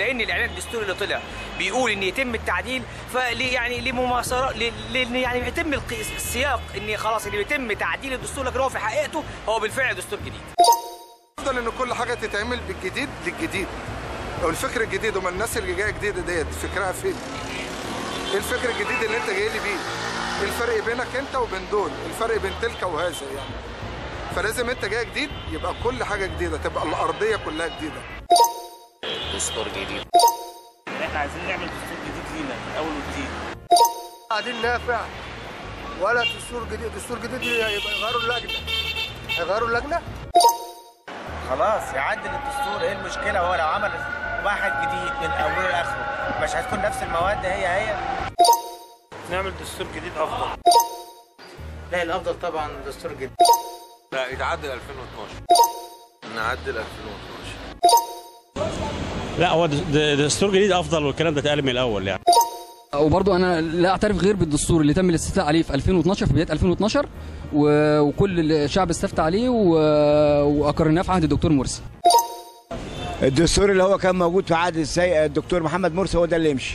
لان الاعلان الدستوري اللي طلع بيقول ان يتم التعديل فلي يعني لمماصره ل- لان يعني يتم الق- السياق ان خلاص اللي بيتم تعديل الدستور لكن هو في حقيقته هو بالفعل دستور جديد افضل ان كل حاجه تتعمل بالجديد للجديد او الفكر الجديد وما الناس اللي جايه جديده ديت فكرها فين ايه الفكر الجديد اللي انت جاي لي بيه ايه الفرق بينك انت وبين دول الفرق بين تلك وهذا يعني فلازم انت جاي جديد يبقى كل حاجه جديده تبقى الارضيه كلها جديده دستور جديد احنا عايزين نعمل دستور جديد لينا من اول وجديد قاعدين نافع ولا دستور جديد دستور جديد يبقى يغيروا اللجنه هيغيروا اللجنه خلاص يعدل الدستور ايه المشكله هو لو عمل واحد جديد من اوله لاخره مش هتكون نفس المواد هي هي نعمل دستور جديد افضل لا الافضل طبعا دستور جديد لا يتعدل 2012 نعدل 2012 لا هو د- د- دستور جديد افضل والكلام ده اتقال من الاول يعني وبرضه انا لا اعترف غير بالدستور اللي تم الاستفتاء عليه في 2012 في بدايه 2012 و- وكل الشعب استفتى عليه و- واقرناه في عهد الدكتور مرسي الدستور اللي هو كان موجود في عهد السي... الدكتور محمد مرسي هو ده اللي يمشي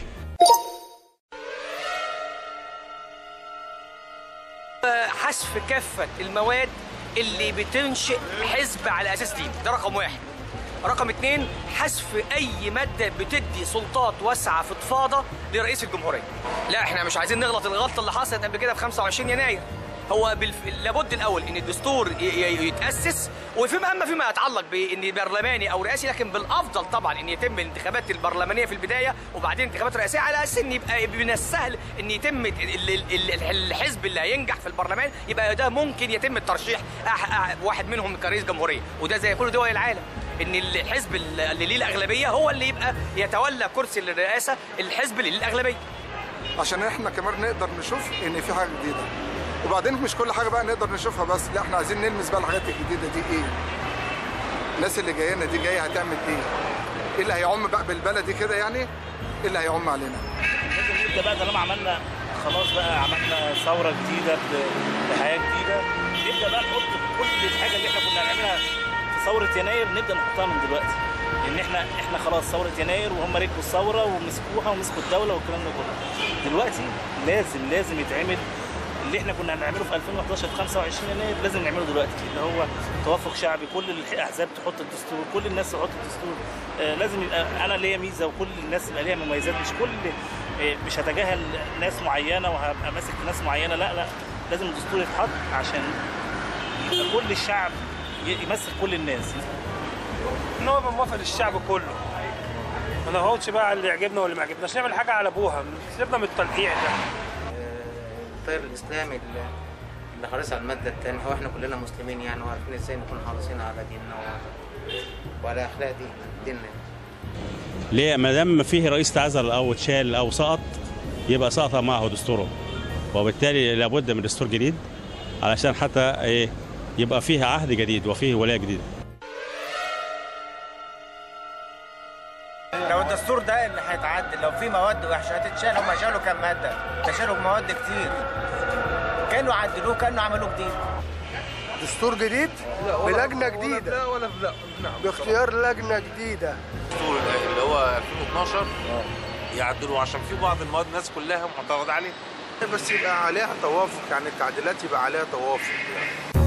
حذف كافه المواد اللي بتنشئ حزب على اساس دين ده رقم واحد رقم اتنين حذف اي ماده بتدي سلطات واسعه فضفاضه لرئيس الجمهوريه لا احنا مش عايزين نغلط الغلطه اللي حصلت قبل كده في 25 يناير هو بالف... لابد الاول ان الدستور ي... ي... يتاسس وفيما اما فيما يتعلق بان برلماني او رئاسي لكن بالافضل طبعا ان يتم الانتخابات البرلمانيه في البدايه وبعدين انتخابات رئاسيه على اساس ان يبقى من السهل ان يتم ال... ال... ال... الحزب اللي هينجح في البرلمان يبقى ده ممكن يتم الترشيح أح... أح... واحد منهم كرئيس جمهوريه وده زي كل دول العالم ان الحزب اللي ليه الاغلبيه هو اللي يبقى يتولى كرسي الرئاسه الحزب اللي ليه الاغلبيه عشان احنا كمان نقدر نشوف ان في حاجه جديده وبعدين مش كل حاجه بقى نقدر نشوفها بس لا احنا عايزين نلمس بقى الحاجات الجديده دي ايه الناس اللي جايه لنا دي جايه هتعمل ايه ايه اللي هيعم بقى بالبلدي كده يعني ايه اللي هيعم علينا لازم نبدا بقى طالما عملنا خلاص بقى عملنا ثوره جديده ب- بحياه جديده نبدا بقى نحط كل الحاجه اللي احنا كنا نعملها في ثوره يناير نبدا نحطها من دلوقتي لان احنا احنا خلاص ثوره يناير وهم ركبوا الثوره ومسكوها ومسكوا الدوله والكلام ده كله دلوقتي لازم لازم يتعمل اللي احنا كنا هنعمله في 2011 في 25 يناير لازم نعمله دلوقتي اللي هو توافق شعبي كل الاحزاب تحط الدستور كل الناس تحط الدستور آه لازم يبقى انا ليا ميزه وكل الناس يبقى ليها مميزات مش كل آه مش هتجاهل ناس معينه وهبقى ماسك في ناس معينه لا لا لازم الدستور يتحط عشان يبقى كل الشعب ي- يمثل كل الناس ان هو موافق للشعب كله ما نقعدش بقى على اللي يعجبنا واللي ما يعجبناش نعمل حاجه على ابوها سيبنا من التلقيع ده التيار الاسلامي اللي اللي حريص على الماده الثانيه هو احنا كلنا مسلمين يعني وعارفين ازاي نكون حريصين على ديننا و- وعلى اخلاق دين ديننا ليه ما دام فيه رئيس تعزل او اتشال او سقط يبقى سقط معه دستوره وبالتالي لابد من دستور جديد علشان حتى ايه يبقى فيه عهد جديد وفيه ولايه جديده لو الدستور ده اللي هيتعدل لو في مواد وحشه هتتشال هم شالوا كام ماده ده شالوا مواد كتير كانوا عدلوه كانوا عملوه جديد دستور جديد بلجنه جديده لا ولا لا باختيار لجنه جديده الدستور اللي هو 2012 يعدلوا عشان في بعض المواد الناس كلها معترض عليه بس يبقى عليها توافق يعني التعديلات يبقى عليها توافق يعني.